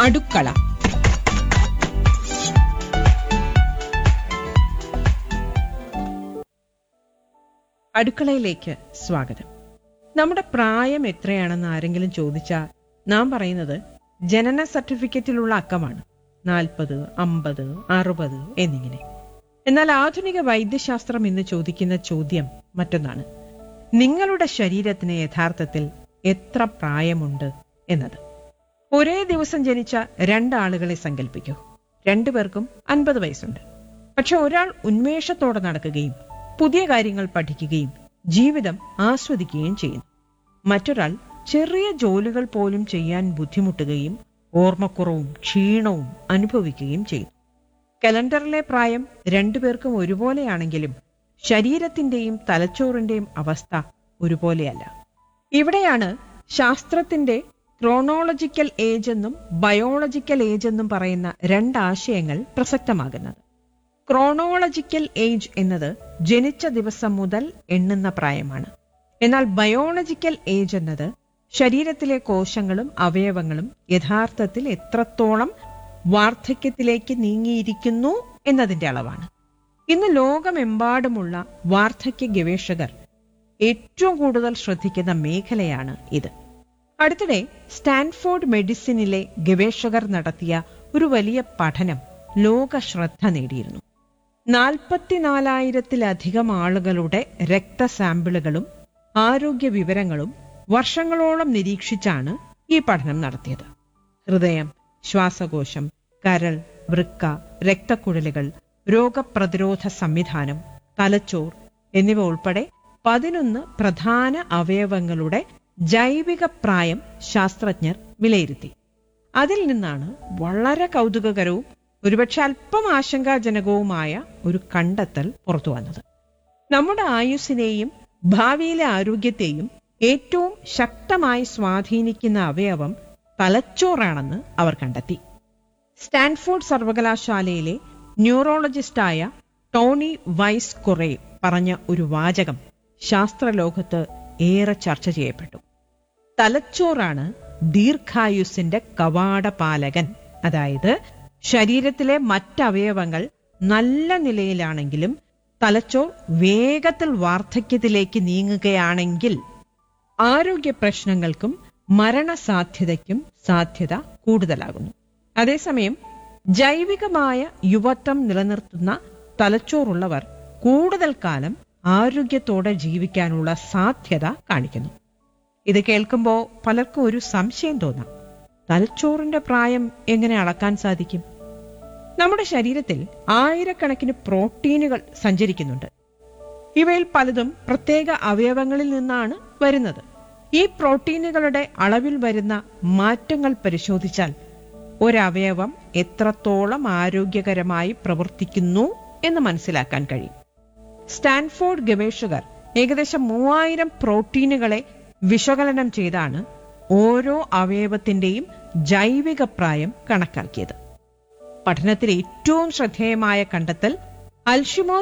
അടുക്കള അടുക്കളയിലേക്ക് സ്വാഗതം നമ്മുടെ പ്രായം എത്രയാണെന്ന് ആരെങ്കിലും ചോദിച്ചാൽ നാം പറയുന്നത് ജനന സർട്ടിഫിക്കറ്റിലുള്ള അക്കമാണ് നാൽപ്പത് അമ്പത് അറുപത് എന്നിങ്ങനെ എന്നാൽ ആധുനിക വൈദ്യശാസ്ത്രം ഇന്ന് ചോദിക്കുന്ന ചോദ്യം മറ്റൊന്നാണ് നിങ്ങളുടെ ശരീരത്തിന് യഥാർത്ഥത്തിൽ എത്ര പ്രായമുണ്ട് എന്നത് ഒരേ ദിവസം ജനിച്ച രണ്ടാളുകളെ സങ്കല്പിക്കൂ രണ്ടുപേർക്കും അൻപത് വയസ്സുണ്ട് പക്ഷെ ഒരാൾ ഉന്മേഷത്തോടെ നടക്കുകയും പുതിയ കാര്യങ്ങൾ പഠിക്കുകയും ജീവിതം ആസ്വദിക്കുകയും ചെയ്യുന്നു മറ്റൊരാൾ ചെറിയ ജോലികൾ പോലും ചെയ്യാൻ ബുദ്ധിമുട്ടുകയും ഓർമ്മക്കുറവും ക്ഷീണവും അനുഭവിക്കുകയും ചെയ്യുന്നു കലണ്ടറിലെ പ്രായം രണ്ടുപേർക്കും ഒരുപോലെയാണെങ്കിലും ശരീരത്തിന്റെയും തലച്ചോറിന്റെയും അവസ്ഥ ഒരുപോലെയല്ല ഇവിടെയാണ് ശാസ്ത്രത്തിന്റെ ക്രോണോളജിക്കൽ ഏജ് എന്നും ബയോളജിക്കൽ ഏജ് എന്നും പറയുന്ന രണ്ടാശയങ്ങൾ പ്രസക്തമാകുന്നത് ക്രോണോളജിക്കൽ ഏജ് എന്നത് ജനിച്ച ദിവസം മുതൽ എണ്ണുന്ന പ്രായമാണ് എന്നാൽ ബയോളജിക്കൽ ഏജ് എന്നത് ശരീരത്തിലെ കോശങ്ങളും അവയവങ്ങളും യഥാർത്ഥത്തിൽ എത്രത്തോളം വാർദ്ധക്യത്തിലേക്ക് നീങ്ങിയിരിക്കുന്നു എന്നതിന്റെ അളവാണ് ഇന്ന് ലോകമെമ്പാടുമുള്ള വാർദ്ധക്യ ഗവേഷകർ ഏറ്റവും കൂടുതൽ ശ്രദ്ധിക്കുന്ന മേഖലയാണ് ഇത് അടുത്തിടെ സ്റ്റാൻഫോർഡ് മെഡിസിനിലെ ഗവേഷകർ നടത്തിയ ഒരു വലിയ പഠനം ലോക ശ്രദ്ധ നേടിയിരുന്നു നാൽപ്പത്തിനാലായിരത്തിലധികം ആളുകളുടെ രക്തസാമ്പിളുകളും ആരോഗ്യ വിവരങ്ങളും വർഷങ്ങളോളം നിരീക്ഷിച്ചാണ് ഈ പഠനം നടത്തിയത് ഹൃദയം ശ്വാസകോശം കരൾ വൃക്ക രക്തക്കുഴലുകൾ രോഗപ്രതിരോധ സംവിധാനം തലച്ചോർ എന്നിവ ഉൾപ്പെടെ പതിനൊന്ന് പ്രധാന അവയവങ്ങളുടെ ജൈവിക പ്രായം ശാസ്ത്രജ്ഞർ വിലയിരുത്തി അതിൽ നിന്നാണ് വളരെ കൗതുകകരവും ഒരുപക്ഷെ അല്പം ആശങ്കാജനകവുമായ ഒരു കണ്ടെത്തൽ പുറത്തു വന്നത് നമ്മുടെ ആയുസ്സിനെയും ഭാവിയിലെ ആരോഗ്യത്തെയും ഏറ്റവും ശക്തമായി സ്വാധീനിക്കുന്ന അവയവം തലച്ചോറാണെന്ന് അവർ കണ്ടെത്തി സ്റ്റാൻഫോർഡ് സർവകലാശാലയിലെ ന്യൂറോളജിസ്റ്റായ ടോണി വൈസ് കൊറേ പറഞ്ഞ ഒരു വാചകം ശാസ്ത്രലോകത്ത് ഏറെ ചർച്ച ചെയ്യപ്പെട്ടു തലച്ചോറാണ് ദീർഘായുസിന്റെ കവാടപാലകൻ അതായത് ശരീരത്തിലെ മറ്റവയവങ്ങൾ നല്ല നിലയിലാണെങ്കിലും തലച്ചോർ വേഗത്തിൽ വാർദ്ധക്യത്തിലേക്ക് നീങ്ങുകയാണെങ്കിൽ ആരോഗ്യ പ്രശ്നങ്ങൾക്കും മരണസാധ്യതയ്ക്കും സാധ്യത കൂടുതലാകുന്നു അതേസമയം ജൈവികമായ യുവത്വം നിലനിർത്തുന്ന തലച്ചോറുള്ളവർ കൂടുതൽ കാലം ആരോഗ്യത്തോടെ ജീവിക്കാനുള്ള സാധ്യത കാണിക്കുന്നു ഇത് കേൾക്കുമ്പോൾ പലർക്കും ഒരു സംശയം തോന്നാം തലച്ചോറിന്റെ പ്രായം എങ്ങനെ അളക്കാൻ സാധിക്കും നമ്മുടെ ശരീരത്തിൽ ആയിരക്കണക്കിന് പ്രോട്ടീനുകൾ സഞ്ചരിക്കുന്നുണ്ട് ഇവയിൽ പലതും പ്രത്യേക അവയവങ്ങളിൽ നിന്നാണ് വരുന്നത് ഈ പ്രോട്ടീനുകളുടെ അളവിൽ വരുന്ന മാറ്റങ്ങൾ പരിശോധിച്ചാൽ ഒരവയവം എത്രത്തോളം ആരോഗ്യകരമായി പ്രവർത്തിക്കുന്നു എന്ന് മനസ്സിലാക്കാൻ കഴിയും സ്റ്റാൻഫോർഡ് ഗവേഷകർ ഏകദേശം മൂവായിരം പ്രോട്ടീനുകളെ വിശകലനം ചെയ്താണ് ഓരോ അവയവത്തിന്റെയും ജൈവിക പ്രായം കണക്കാക്കിയത് പഠനത്തിൽ ഏറ്റവും ശ്രദ്ധേയമായ കണ്ടെത്തൽ അൽഷിമോ